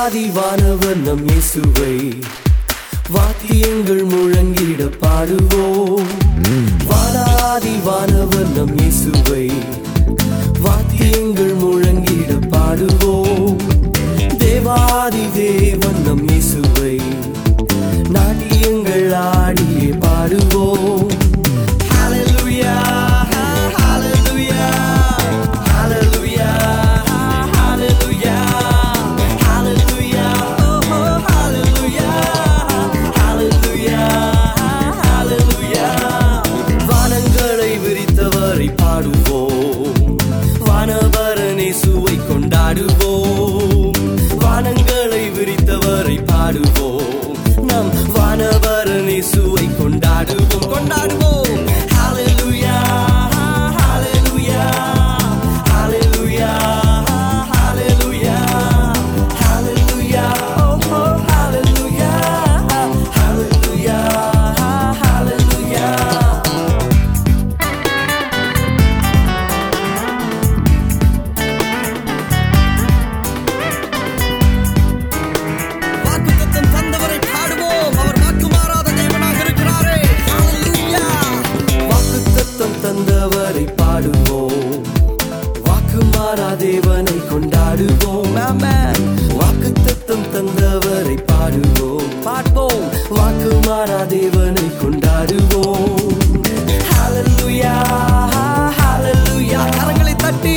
வானாதி வானவர் நம் இயேசுவை வாத்தியங்கள் முழங்கிட பாடுவோம் வானாதி வானவர் நம் இயேசுவை வாத்தியங்கள் முழங்கிட பாடுவோம் தேவாதி தேவன் நம் இயேசுவை நாட்டியங்கள் ஆடியே பாடுவோம் Hallelujah, hallelujah, hallelujah, hallelujah, hallelujah, oh, oh, hallelujah, hallelujah, hallelujah. வானங்களை விரித்தவரை பாடுவோம் வானவரனேசுவை கொண்டாடுவோம் வானங்களை விரித்தவரை பாடுவோம் நம் வானவரனேசுவை கொண்டாடுவோம் கொண்டாடுவோம் Hallelujah, hallelujah, hallelujah, hallelujah, hallelujah, oh, oh, hallelujah, hallelujah, hallelujah. வாக்குத்தத்தம் தந்தவரை பாடுவோம் அவர் வாக்கு மாறாத தேவனாக இருக்கிறாரே ஹalleluya வாக்குத்தத்தம் தந்தவரை பாடுவோம் வாக்கு மாறா தேவனை கொண்டாடுவோம் ஆமென் வாக்குத்தத்தம் தந்தவரை பாடுவோம் பாடுவோம் வாக்கு மாறா தேவனை கொண்டாடுவோம் ஹalleluya ஹalleluya கரங்களை தட்டி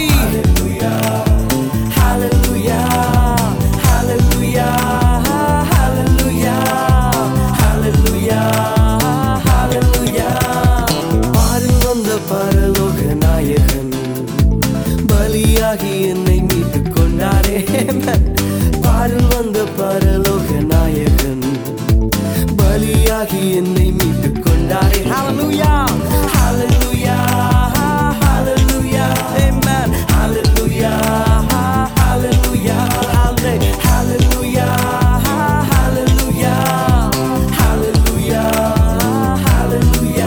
Hallelujah, hallelujah, hallelujah, hallelujah, hallelujah. பாரில் வந்த பரலோக நாயகன் பலியாகி என்னை மீட்டுக் கொண்டாரே பாரில் வந்த பரலோக நாயகன் பலியாகி என்னை மீட்டுக் கொண்டாரே Hallelujah, hallelujah, hallelujah, amen, hallelujah, hallelujah, halle- hallelujah, hallelujah, hallelujah, hallelujah.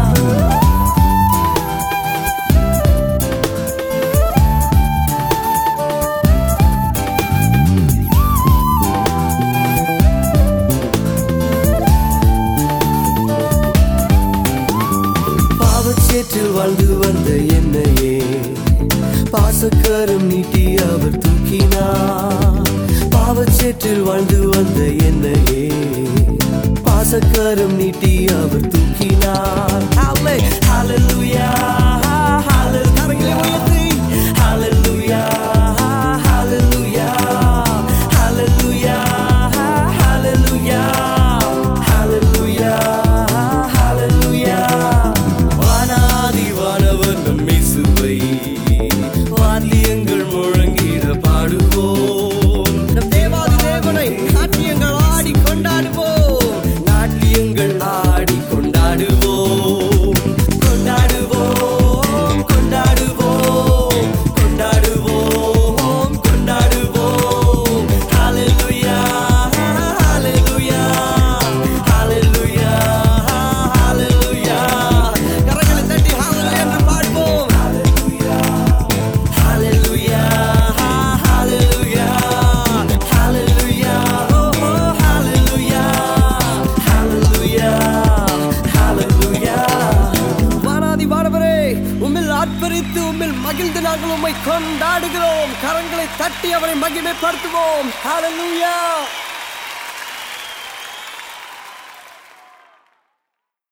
பாவச்சேற்றில் வாழ்ந்து வந்த என்னையே பாசக்கரம் நீட்டி அவர் தூக்கினார் பாவச்சேற்றில் வாழ்ந்து வந்த என்னையே பாசக்கரம் நீட்டி அவர் தூக்கினார் Halle- Hallelujah, Hallelujah. கரங்களை உயர்த்தி Hallelujah, Hallelujah, Hallelujah, Hallelujah, Hallelujah, Hallelujah. வானாதி வானவர் நம் இயேசுவை வாத்தியங்கள் முழங்கிட பாடுவோம் நம் தேவாதி தேவனை நாட்டியங்கள் ஆடி கொண்டாடுவோம் நாட்டியங்கள் ஆடி கொண்டாடுவோம் கொண்டாடுவோம் கொண்டாடுவோம் கொண்டாடுவோம் கொண்டாடுவோம் Hallelujah, hallelujah, hallelujah, hallelujah. கரங்களை தட்டி ஹalleluya என்று பாடுவோம் Hallelujah, hallelujah, hallelujah, oh, oh, hallelujah, hallelujah, hallelujah. வானாதி வானவரே உம்மில் ஆர்ப்பரித்து உம்மில் மகிழ்ந்து நாங்கள் உம்மை கொண்டாடுகிறோம் கரங்களை தட்டி அவரை மகிமைப்படுத்துவோம் ஹalleluya